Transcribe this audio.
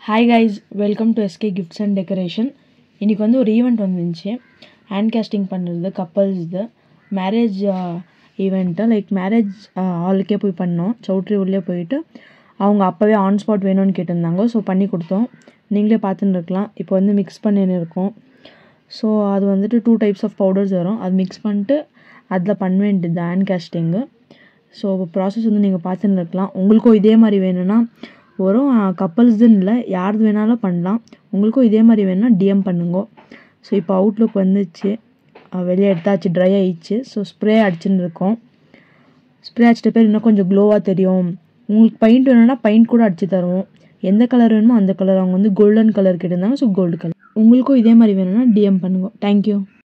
hi guys welcome to SK gifts and decoration இன்றைக்கி வந்து ஒரு ஈவெண்ட் வந்துருந்துச்சு ஹேண்ட் கேஸ்டிங் பண்ணுறது கப்பல்ஸ் இது மேரேஜ் ஈவெண்ட்டு லைக் மேரேஜ் ஹாலுக்கே போய் பண்ணோம் சௌட்ரி உள்ளே போயிட்டு அவங்க அப்போவே ஆன் ஸ்பாட் வேணும்னு கேட்டிருந்தாங்க ஸோ பண்ணி கொடுத்தோம் நீங்களே பார்த்துன்னு இருக்கலாம் இப்போ வந்து மிக்ஸ் பண்ணின்னு இருக்கோம் ஸோ அது வந்துட்டு டூ டைப்ஸ் ஆஃப் பவுடர்ஸ் வரும் அது மிக்ஸ் பண்ணிட்டு அதில் பண்ண வேண்டியது ஹேண்ட் கேஸ்டிங்கு ஸோ ப்ராசஸ் வந்து நீங்கள் பார்த்துன்னு இருக்கலாம் உங்களுக்கும் இதே மாதிரி வேணும்னா வரும் கப்பல்ஸ்துன்னு இல்லை யாருது வேணாலும் பண்ணலாம் உங்களுக்கும் இதே மாதிரி வேணும்னா டிஎம் பண்ணுங்க ஸோ இப்போ அவுட்லுக் வந்துச்சு அஹ் வெளியே எடுத்தாச்சு ட்ரை ஆயிடுச்சு ஸோ ஸ்ப்ரே அடிச்சுன்னு இருக்கோம் ஸ்ப்ரே அடிச்சிட்ட பேர் இன்னும் கொஞ்சம் க்ளோவாக தெரியும் உங்களுக்கு பெயிண்ட் வேணும்னா பெயிண்ட் கூட அடிச்சு தருவோம் எந்த கலர் வேணுமோ அந்த கலர் அவங்க வந்து கோல்டன் கலர் கேட்டிருந்தாங்க ஸோ கோல்டு கலர் உங்களுக்கும் இதே மாதிரி வேணும்னா டிஎம் பண்ணுங்க தேங்க்யூ